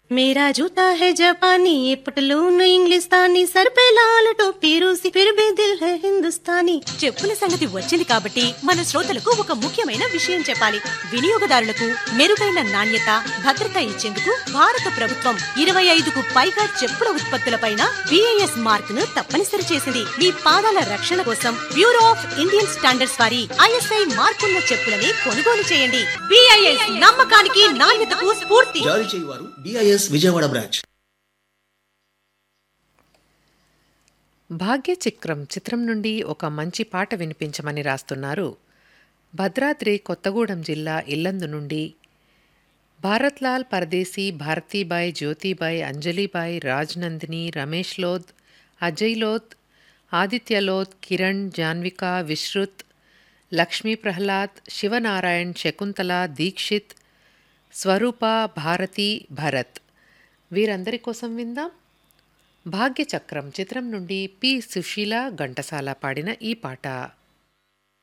मेरा जूता है जापानी ये पटलून इंग्लिस्तानी सर पे लाल टोपी रूसी फिर भी दिल है हिंदुस्तानी చెప్పుల సంగతి వచ్చింది కాబట్టి మన శ్రోతలకు ఒక ముఖ్యమైన విషయం చెప్పాలి వినియోగదారులకు మెరుగైన నాణ్యత భద్రత ఇచ్చేందుకు భారత ప్రభుత్వం ఇరవై ఐదుకు పైగా చెప్పుల ఉత్పత్తులపైన బిఐఎస్ మార్క్ ను తప్పనిసరి చేసింది మీ పాదాల రక్షణ కోసం బ్యూరో ఆఫ్ ఇండియన్ స్టాండర్డ్స్ వారి ఐఎస్ఐ మార్కున్న చెప్పులని కొనుగోలు చేయండి బిఐఎస్ నమ్మకానికి నాణ్యతకు స్ఫూర్తి జారీ చేయువారు డిఐఎస్ విజయవాడ బ్రాంచ్ భాగ్యచక్రం చిత్రం నుండి ఒక మంచి పాట వినిపించమని రాస్తున్నారు భద్రాద్రి కొత్తగూడెం జిల్లా ఇల్లందు నుండి భారత్లాల్ పరదేశీ భారతీబాయ్ జ్యోతిబాయ్ అంజలిబాయ్ రాజ్నందిని రమేష్ లోద్ అజయ్ లోద్ ఆదిత్య లోద్ కిరణ్ జాన్విక విశ్రుత్ లక్ష్మీ ప్రహ్లాద్ శివనారాయణ్ శకుంతల దీక్షిత్ స్వరూప భారతి భరత్ వీరందరి కోసం విందాం భాగ్యచక్రం చిత్రం నుండి పి సుశీల ఘంటసాల పాడిన ఈ పాట